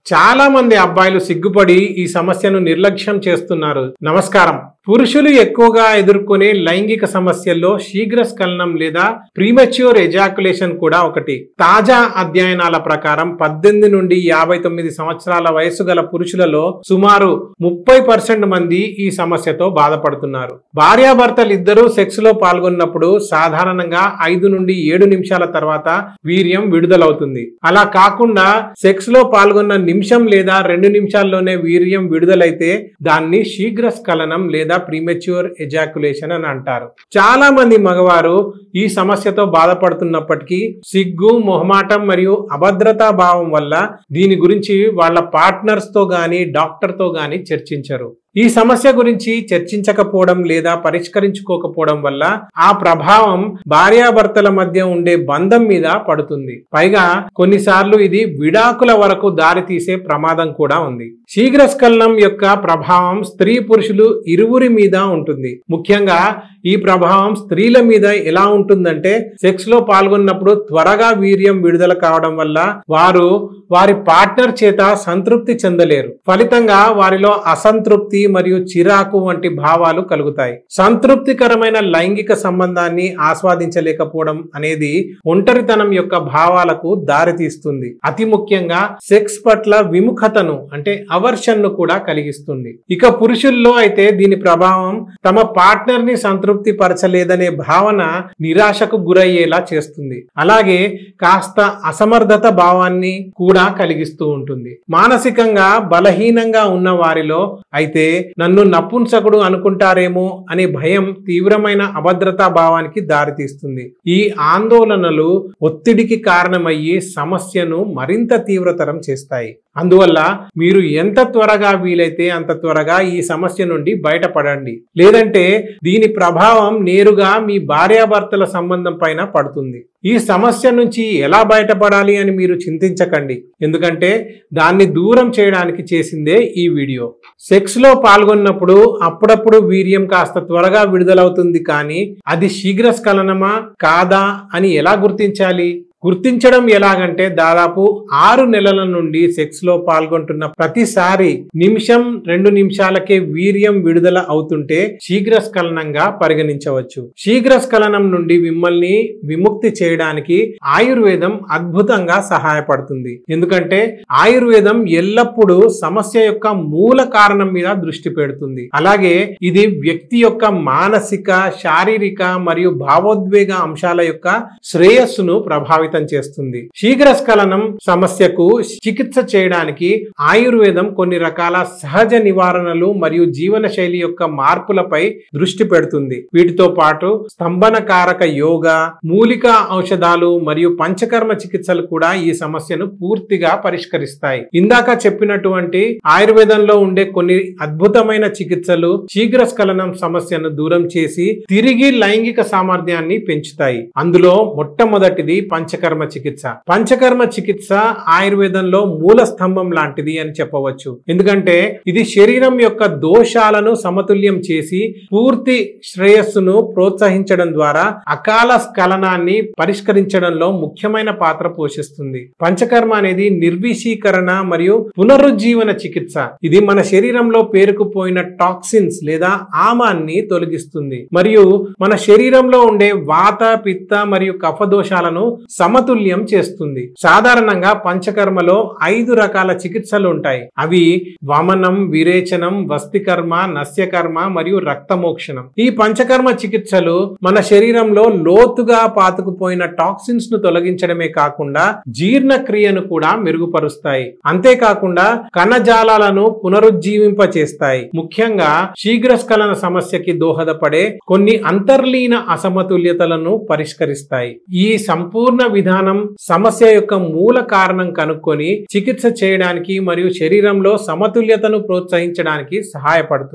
చాలా మంది అబ్బాయిలు సిగ్గుపడి ఈ సమస్యను నిర్లక్ష్యం చేస్తున్నారు నమస్కారం పురుషులు ఎక్కువగా ఎదుర్కొనే లైంగిక సమస్యల్లో శీఘ్రస్ఖలనం లేదా ప్రీమెచ్యూర్ ఎజాకులేషన్ కూడా ఒకటి తాజా అధ్యయనాల ప్రకారం పద్దెనిమిది నుండి యాభై తొమ్మిది సంవత్సరాల వయసు గల పురుషులలో సుమారు ముప్పై పర్సెంట్ మంది ఈ సమస్యతో బాధపడుతున్నారు భార్యాభర్తలు ఇద్దరూ సెక్స్ లో పాల్గొన్నప్పుడు సాధారణంగా ఐదు నుండి ఏడు నిమిషాల తర్వాత వీర్యం విడుదలవుతుంది అలా కాకుండా సెక్స్ లో పాల్గొన్న నిమిషం లేదా రెండు నిమిషాల్లోనే వీర్యం విడుదలైతే దాన్ని శీఘ్రస్ఖలనం లేదా ప్రీమెచ్యూర్ ఎజాకులేషన్ అని అంటారు చాలా మంది మగవారు ఈ సమస్యతో బాధపడుతున్నప్పటికీ సిగ్గు మొహమాటం మరియు అభద్రతా భావం వల్ల దీని గురించి వాళ్ళ పార్ట్నర్స్ తో గాని డాక్టర్ తో గాని చర్చించరు ఈ సమస్య గురించి చర్చించకపోవడం లేదా పరిష్కరించుకోకపోవడం వల్ల ఆ ప్రభావం భార్యాభర్తల మధ్య ఉండే బంధం మీద పడుతుంది పైగా కొన్నిసార్లు ఇది విడాకుల వరకు దారితీసే ప్రమాదం కూడా ఉంది శీఘ్రస్ఖలనం యొక్క ప్రభావం స్త్రీ పురుషులు ఇరువురి మీద ఉంటుంది ముఖ్యంగా ఈ ప్రభావం స్త్రీల మీద ఎలా ఉంటుందంటే సెక్స్ లో పాల్గొన్నప్పుడు త్వరగా వీర్యం విడుదల కావడం వల్ల వారు వారి పార్ట్నర్ చేత సంతృప్తి చెందలేరు ఫలితంగా వారిలో అసంతృప్తి మరియు చిరాకు వంటి భావాలు కలుగుతాయి సంతృప్తికరమైన లైంగిక సంబంధాన్ని ఆస్వాదించలేకపోవడం అనేది ఒంటరితనం యొక్క భావాలకు దారితీస్తుంది అతి ముఖ్యంగా సెక్స్ పట్ల విముఖతను అంటే అవర్షన్ ను కూడా కలిగిస్తుంది ఇక పురుషుల్లో అయితే దీని ప్రభావం తమ పార్ట్నర్ ని సంతృప్తి పరచలేదనే భావన నిరాశకు గురయ్యేలా చేస్తుంది అలాగే కాస్త అసమర్థత భావాన్ని కూడా కలిగిస్తూ ఉంటుంది మానసికంగా బలహీనంగా ఉన్న వారిలో అయితే నన్ను నపుంసకుడు అనుకుంటారేమో అనే భయం తీవ్రమైన అభద్రతా భావానికి దారితీస్తుంది ఈ ఆందోళనలు ఒత్తిడికి కారణమయ్యి సమస్యను మరింత తీవ్రతరం చేస్తాయి అందువల్ల మీరు ఎంత త్వరగా వీలైతే అంత త్వరగా ఈ సమస్య నుండి బయటపడండి లేదంటే దీని ప్రభావం నేరుగా మీ భార్యాభర్తల సంబంధం పైన పడుతుంది ఈ సమస్య నుంచి ఎలా బయటపడాలి అని మీరు చింతించకండి ఎందుకంటే దాన్ని దూరం చేయడానికి చేసిందే ఈ వీడియో సెక్స్ లో పాల్గొన్నప్పుడు అప్పుడప్పుడు వీర్యం కాస్త త్వరగా విడుదలవుతుంది కానీ అది శీఘ్రస్ఖలనమా కాదా అని ఎలా గుర్తించాలి గుర్తించడం ఎలాగంటే దాదాపు ఆరు నెలల నుండి సెక్స్ లో పాల్గొంటున్న ప్రతిసారి నిమిషం రెండు నిమిషాలకే వీర్యం విడుదల అవుతుంటే శీఘ్రస్ఖలనంగా పరిగణించవచ్చు శీఘ్రస్ఖలనం నుండి మిమ్మల్ని విముక్తి చేయడానికి ఆయుర్వేదం అద్భుతంగా సహాయపడుతుంది ఎందుకంటే ఆయుర్వేదం ఎల్లప్పుడూ సమస్య యొక్క మూల కారణం మీద దృష్టి పెడుతుంది అలాగే ఇది వ్యక్తి యొక్క మానసిక శారీరక మరియు భావోద్వేగ అంశాల యొక్క శ్రేయస్సును ప్రభావితం చేస్తుంది శీఘ్రస్ఖలనం సమస్యకు చికిత్స చేయడానికి ఆయుర్వేదం కొన్ని రకాల సహజ నివారణలు మరియు జీవన శైలి యొక్క మార్పులపై దృష్టి పెడుతుంది వీటితో పాటు స్తంభనకారక యోగా మూలిక ఔషధాలు మరియు పంచకర్మ చికిత్సలు కూడా ఈ సమస్యను పూర్తిగా పరిష్కరిస్తాయి ఇందాక చెప్పినటువంటి ఆయుర్వేదంలో ఉండే కొన్ని అద్భుతమైన చికిత్సలు శీఘ్రస్ఖలనం సమస్యను దూరం చేసి తిరిగి లైంగిక సామర్థ్యాన్ని పెంచుతాయి అందులో మొట్టమొదటిది పంచకర్మ చికిత్స పంచకర్మ చికిత్స ఆయుర్వేదంలో మూల స్తంభం లాంటిది అని చెప్పవచ్చు ఎందుకంటే ఇది శరీరం యొక్క దోషాలను సమతుల్యం చేసి పూర్తి శ్రేయస్సును ప్రోత్సహించడం ద్వారా అకాల స్ఖలనాన్ని పరిష్కరించడంలో ముఖ్యమైన పాత్ర పోషిస్తుంది పంచకర్మ అనేది నిర్విషీకరణ మరియు పునరుజ్జీవన చికిత్స ఇది మన శరీరంలో పేరుకుపోయిన టాక్సిన్స్ లేదా ఆమాన్ని తొలగిస్తుంది మరియు మన శరీరంలో ఉండే వాత పిత్త మరియు కఫ దోషాలను సమతుల్యం చేస్తుంది సాధారణంగా పంచకర్మలో ఐదు రకాల చికిత్సలు ఉంటాయి అవి వమనం విరేచనం వస్తికర్మ నస్యకర్మ మరియు రక్తమోక్షణం ఈ పంచకర్మ చికిత్సలు మన శరీరంలో లోతుగా పాతుకుపోయిన టాక్సిన్స్ ను తొలగించడమే కాకుండా జీర్ణక్రియను కూడా మెరుగుపరుస్తాయి అంతేకాకుండా కణజాలాలను పునరుజ్జీవింప చేస్తాయి ముఖ్యంగా శీఘ్రస్ఖలన సమస్యకి దోహదపడే కొన్ని అంతర్లీన అసమతుల్యతలను పరిష్కరిస్తాయి ఈ సంపూర్ణ విధానం సమస్య యొక్క మూల కారణం కనుక్కొని చికిత్స చేయడానికి మరియు శరీరంలో సమతుల్యతను ప్రోత్సహించడానికి సహాయపడుతుంది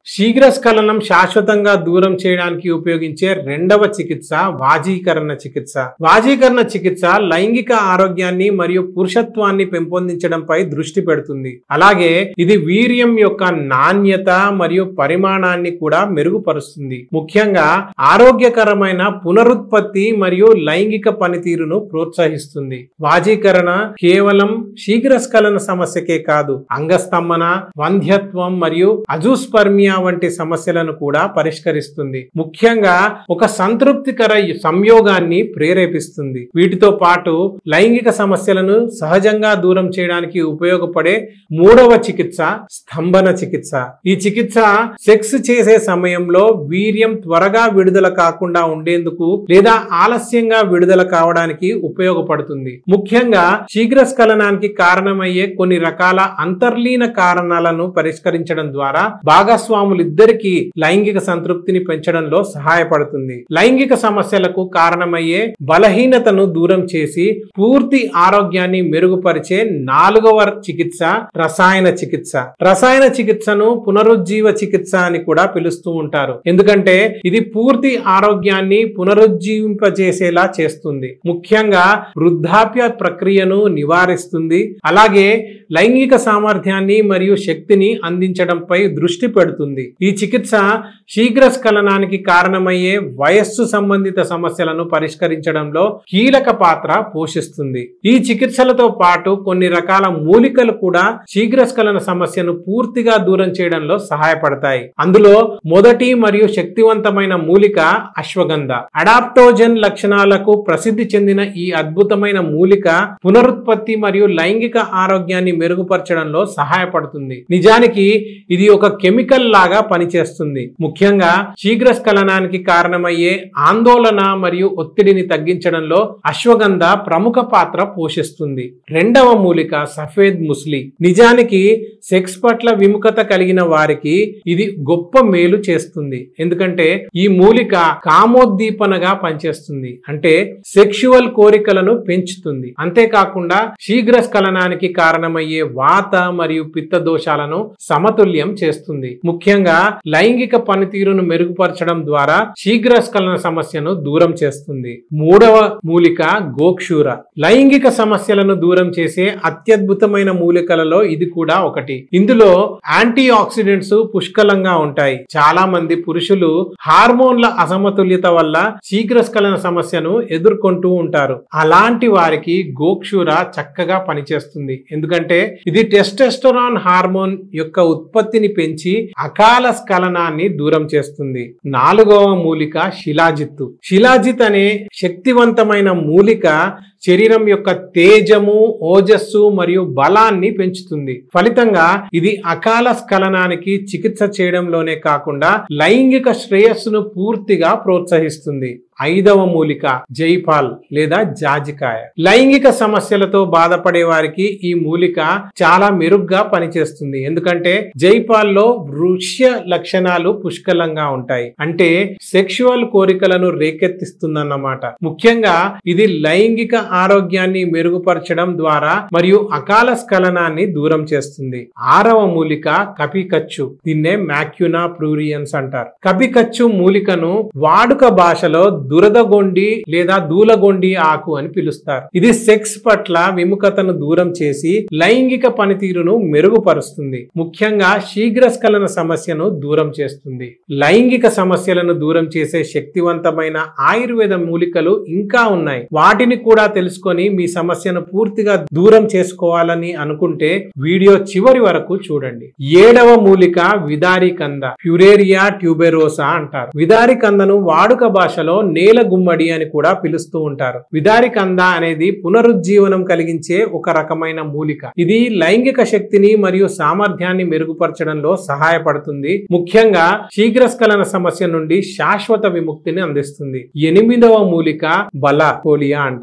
శీఘ్రస్ఖలనం శాశ్వతంగా దూరం చేయడానికి ఉపయోగించే రెండవ చికిత్స వాజీకరణ చికిత్స వాజీకరణ చికిత్స లైంగిక ఆరోగ్యాన్ని మరియు పురుషత్వాన్ని పెంపొందించడంపై దృష్టి పెడుతుంది అలాగే ఇది వీర్యం యొక్క నాణ్యత మరియు పరిమాణాన్ని కూడా మెరుగుపరుస్తుంది ముఖ్యంగా ఆరోగ్యకరమైన పునరుత్పత్తి మరియు లైంగిక పనితీరును ప్రోత్సహిస్తుంది వాజీకరణ కేవలం శీఘ్రస్ఖలన సమస్యకే కాదు అంగస్తంభన వంధ్యత్వం మరియు అజూస్పర్మియా వంటి సమస్యలను కూడా పరిష్కరిస్తుంది ముఖ్యంగా ఒక సంతృప్తికర సంయోగాన్ని ప్రేరేపిస్తుంది వీటితో పాటు లైంగిక సమస్యలను సహజంగా దూరం చేయడానికి ఉపయోగపడే మూడవ చికిత్స స్తంభన చికిత్స ఈ చికిత్స సెక్స్ చేసే సమయంలో వీర్యం త్వరగా విడుదల కాకుండా ఉండేందుకు లేదా ఆలస్యంగా విడుదల కావడానికి ఉపయోగపడుతుంది ముఖ్యంగా శీఘ్రస్ఖలనానికి కారణమయ్యే కొన్ని రకాల అంతర్లీన కారణాలను పరిష్కరించడం ద్వారా భాగస్వాములిద్దరికీ లైంగిక సంతృప్తిని పెంచడంలో సహాయపడుతుంది లైంగిక సమస్యలకు కారణమయ్యే బలహీనతను దూరం చేసి పూర్తి ఆరోగ్యాన్ని మెరుగుపరిచే నాలుగవ చికిత్స రసాయన చికిత్స రసాయన చికిత్సను పునరుజ్జీవ చికిత్స అని కూడా పిలుస్తూ ఉంటారు ఎందుకంటే ఇది పూర్తి ఆరోగ్యాన్ని పునరుజ్జీవింపజేసేలా చేస్తుంది ముఖ్యంగా వృద్ధాప్య ప్రక్రియను నివారిస్తుంది అలాగే లైంగిక సామర్థ్యాన్ని మరియు శక్తిని అందించడంపై దృష్టి పెడుతుంది ఈ చికిత్స శీఘ్రస్ఖలనానికి కారణమయ్యే వయస్సు సంబంధిత సమస్యలను పరిష్కరించడంలో కీలక పాత్ర పోషిస్తుంది ఈ చికిత్సలతో పాటు కొన్ని రకాల మూలికలు కూడా శీఘ్రస్ఖలన సమస్యను పూర్తిగా దూరం చేయడంలో సహాయపడతాయి అందులో మొదటి మరియు శక్తివంతమైన మూలిక అశ్వగంధ అడాప్టోజన్ లక్షణాలకు ప్రసిద్ధి చెందిన ఈ అద్భుతమైన మూలిక పునరుత్పత్తి మరియు లైంగిక ఆరోగ్యాన్ని మెరుగుపరచడంలో సహాయపడుతుంది నిజానికి ఇది ఒక కెమికల్ లాగా పనిచేస్తుంది ముఖ్యంగా శీఘ్రస్ఖలనానికి కారణమయ్యే ఆందోళన మరియు ఒత్తిడిని తగ్గించడంలో అశ్వగంధ ప్రముఖ పాత్ర పోషిస్తుంది రెండవ మూలిక సఫేద్ ముస్లి నిజానికి సెక్స్ పట్ల విముఖత కలిగిన వారికి ఇది గొప్ప మేలు చేస్తుంది ఎందుకంటే ఈ మూలిక కామోద్దీపనగా పనిచేస్తుంది అంటే సెక్షువల్ కోరికలను పెంచుతుంది అంతేకాకుండా శీఘ్రస్ఖలనానికి కారణమయ్యే వాత మరియు పిత్త దోషాలను సమతుల్యం చేస్తుంది ముఖ్యంగా లైంగిక పనితీరును మెరుగుపరచడం ద్వారా శీఘ్రస్ఖలన సమస్యను దూరం చేస్తుంది మూడవ మూలిక గోక్షూర లైంగిక సమస్యలను దూరం చేసే అత్యద్భుతమైన మూలికలలో ఇది కూడా ఒకటి ఇందులో యాంటీ ఆక్సిడెంట్స్ పుష్కలంగా ఉంటాయి చాలా మంది పురుషులు హార్మోన్ల అసమతుల్యత వల్ల శీఘ్రస్ఖలన సమస్యను ఎదుర్కొంటూ ఉంటారు అలాంటి వారికి గోక్షూర చక్కగా పనిచేస్తుంది ఎందుకంటే ఇది టెస్టెస్టరాన్ హార్మోన్ యొక్క ఉత్పత్తిని పెంచి అకాల స్ఖలనాన్ని దూరం చేస్తుంది నాలుగవ మూలిక శిలాజిత్తు శిలాజిత్ అనే శక్తివంతమైన మూలిక శరీరం యొక్క తేజము ఓజస్సు మరియు బలాన్ని పెంచుతుంది ఫలితంగా ఇది అకాల స్ఖలనానికి చికిత్స చేయడంలోనే కాకుండా లైంగిక శ్రేయస్సును పూర్తిగా ప్రోత్సహిస్తుంది ఐదవ మూలిక జైపాల్ లేదా జాజికాయ లైంగిక సమస్యలతో బాధపడే వారికి ఈ మూలిక చాలా మెరుగ్గా పనిచేస్తుంది ఎందుకంటే జైపాల్లో వృష్య లక్షణాలు పుష్కలంగా ఉంటాయి అంటే సెక్షువల్ కోరికలను రేకెత్తిస్తుందన్నమాట ముఖ్యంగా ఇది లైంగిక ఆరోగ్యాన్ని మెరుగుపరచడం ద్వారా మరియు అకాల స్ఖలనాన్ని దూరం చేస్తుంది ఆరవ మూలిక కపికచ్చు దీన్నే మ్యాక్యునా ప్రూరియన్స్ అంటారు కపికచ్చు మూలికను వాడుక భాషలో దురదగొండి లేదా దూలగొండి ఆకు అని పిలుస్తారు ఇది సెక్స్ పట్ల విముఖతను దూరం చేసి లైంగిక పనితీరును మెరుగుపరుస్తుంది ముఖ్యంగా శీఘ్రస్ఖలన సమస్యను దూరం చేస్తుంది లైంగిక సమస్యలను దూరం చేసే శక్తివంతమైన ఆయుర్వేద మూలికలు ఇంకా ఉన్నాయి వాటిని కూడా తెలుసుకొని మీ సమస్యను పూర్తిగా దూరం చేసుకోవాలని అనుకుంటే వీడియో చివరి వరకు చూడండి ఏడవ మూలిక విదారి కంద ఫ్యురేరియా ట్యూబెరోసా అంటారు విదారి కందను వాడుక భాషలో నేల గుమ్మడి అని కూడా పిలుస్తూ ఉంటారు విదారి కంద అనేది పునరుజ్జీవనం కలిగించే ఒక రకమైన మూలిక ఇది లైంగిక శక్తిని మరియు సామర్థ్యాన్ని మెరుగుపరచడంలో సహాయపడుతుంది ముఖ్యంగా శీఘ్రస్ఖలన సమస్య నుండి శాశ్వత విముక్తిని అందిస్తుంది ఎనిమిదవ మూలిక బల కోలియా అంటాం ఈ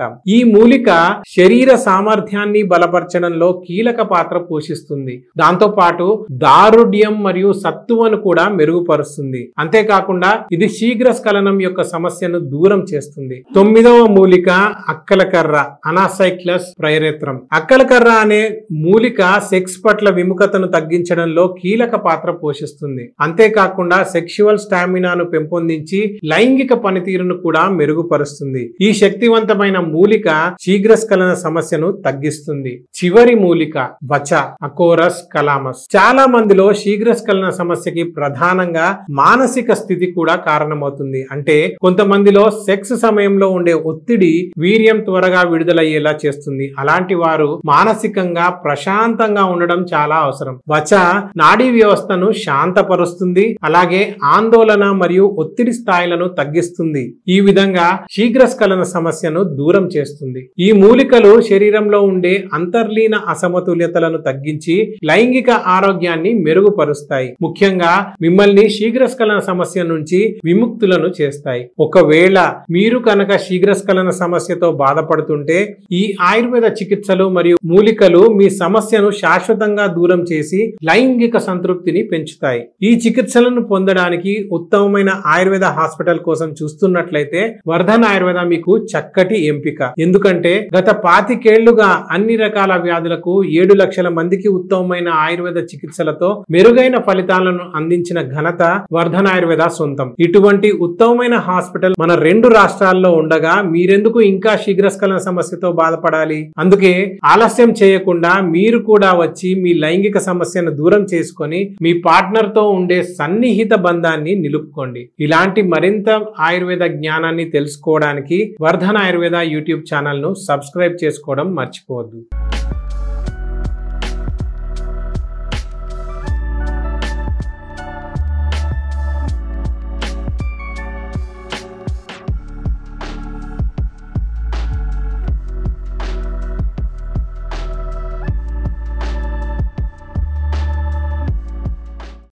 మూలిక శరీర సామర్థ్యాన్ని బలపరచడంలో కీలక పాత్ర పోషిస్తుంది దాంతో పాటు దారుఢ్యం మరియు సత్తువను కూడా మెరుగుపరుస్తుంది అంతేకాకుండా ఇది శీఘ్ర స్ఖలనం యొక్క సమస్యను దూరం చేస్తుంది తొమ్మిదవ మూలిక అక్కలకర్ర అనాసైక్లస్ ప్రైరేత్రం అక్కలకర్ర అనే మూలిక సెక్స్ పట్ల విముఖతను తగ్గించడంలో కీలక పాత్ర పోషిస్తుంది అంతేకాకుండా సెక్షువల్ స్టామినాను పెంపొందించి లైంగిక పనితీరును కూడా మెరుగుపరుస్తుంది ఈ శక్తివంతమైన మూలిక శీఘ్రస్ఖలన సమస్యను తగ్గిస్తుంది చివరి మూలిక వచ అకోరస్ కలామస్ చాలా మందిలో శీఘ్రస్ఖలన సమస్యకి ప్రధానంగా మానసిక స్థితి కూడా కారణమవుతుంది అంటే కొంతమందిలో సెక్స్ సమయంలో ఉండే ఒత్తిడి వీర్యం త్వరగా విడుదలయ్యేలా చేస్తుంది అలాంటి వారు మానసికంగా ప్రశాంతంగా ఉండడం చాలా అవసరం వచ నాడీ వ్యవస్థను శాంతపరుస్తుంది అలాగే ఆందోళన మరియు ఒత్తిడి స్థాయిలను తగ్గిస్తుంది ఈ విధంగా శీఘ్రస్ఖలన సమస్యను దూరం చేస్తుంది ఈ మూలికలు శరీరంలో ఉండే అంతర్లీన అసమతుల్యతలను తగ్గించి లైంగిక ఆరోగ్యాన్ని మెరుగుపరుస్తాయి ముఖ్యంగా మిమ్మల్ని శీఘ్రస్ఖలన సమస్య నుంచి విముక్తులను చేస్తాయి ఒకవేళ మీరు కనుక శీఘ్రస్ఖలన సమస్యతో బాధపడుతుంటే ఈ ఆయుర్వేద చికిత్సలు మరియు మూలికలు మీ సమస్యను శాశ్వతంగా దూరం చేసి లైంగిక సంతృప్తిని పెంచుతాయి ఈ చికిత్సలను పొందడానికి ఉత్తమమైన ఆయుర్వేద హాస్పిటల్ కోసం చూస్తున్నట్లయితే వర్ధన్ ఆయుర్వేద మీకు చక్కటి ఎంపిక ఎందుకంటే గత పాతికేళ్లుగా అన్ని రకాల వ్యాధులకు ఏడు లక్షల మందికి ఉత్తమమైన ఆయుర్వేద చికిత్సలతో మెరుగైన ఫలితాలను అందించిన ఘనత వర్ధన్ ఆయుర్వేద సొంతం ఇటువంటి ఉత్తమమైన హాస్పిటల్ మన రెండు రాష్ట్రాల్లో ఉండగా మీరెందుకు ఇంకా శీఘ్రస్ఖలన సమస్యతో బాధపడాలి అందుకే ఆలస్యం చేయకుండా మీరు కూడా వచ్చి మీ లైంగిక సమస్యను దూరం చేసుకొని మీ పార్ట్నర్ తో ఉండే సన్నిహిత బంధాన్ని నిలుపుకోండి ఇలాంటి మరింత ఆయుర్వేద జ్ఞానాన్ని తెలుసుకోవడానికి వర్ధన్ ఆయుర్వేద యూట్యూబ్ ఛానల్ ను సబ్స్క్రైబ్ చేసుకోవడం మర్చిపోవద్దు